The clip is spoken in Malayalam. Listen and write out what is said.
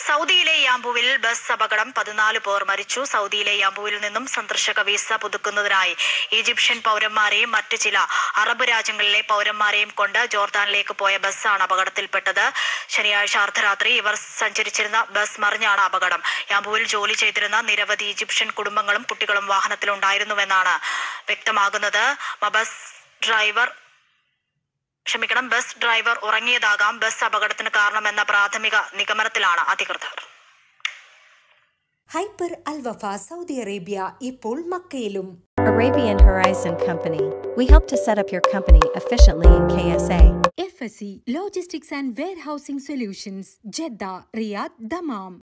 സൗദിയിലെ യാംബുവിൽ ബസ് അപകടം പതിനാല് പേർ മരിച്ചു സൗദിയിലെ യാംബുവിൽ നിന്നും സന്ദർശക വീസ പുതുക്കുന്നതിനായി ഈജിപ്ഷ്യൻ പൗരന്മാരെയും മറ്റ് ചില അറബ് രാജ്യങ്ങളിലെ പൗരന്മാരെയും കൊണ്ട് ജോർദാനിലേക്ക് പോയ ബസ്സാണ് അപകടത്തിൽപ്പെട്ടത് ശനിയാഴ്ച അർദ്ധരാത്രി ഇവർ സഞ്ചരിച്ചിരുന്ന ബസ് മറിഞ്ഞാണ് അപകടം യാംബുവിൽ ജോലി ചെയ്തിരുന്ന നിരവധി ഈജിപ്ഷ്യൻ കുടുംബങ്ങളും കുട്ടികളും വാഹനത്തിലുണ്ടായിരുന്നുവെന്നാണ് വ്യക്തമാകുന്നത് ബസ് ഡ്രൈവർ ക്ഷമിക്കണം ബസ് ഡ്രൈവർ ഉറങ്ങിയതാകാം ബസ് അപകടത്തിന് കാരണമെന്ന പ്രാഥമിക നിഗമനത്തിലാണ് അധികൃതർ ഹൈപ്പർ അൽവഫ സൗദി അറേബ്യ ഇപ്പോൾ മക്കയിലും Arabian Horizon Company. We help to set up your company efficiently in KSA. FSC Logistics and Warehousing Solutions, Jeddah, Riyadh, Dammam.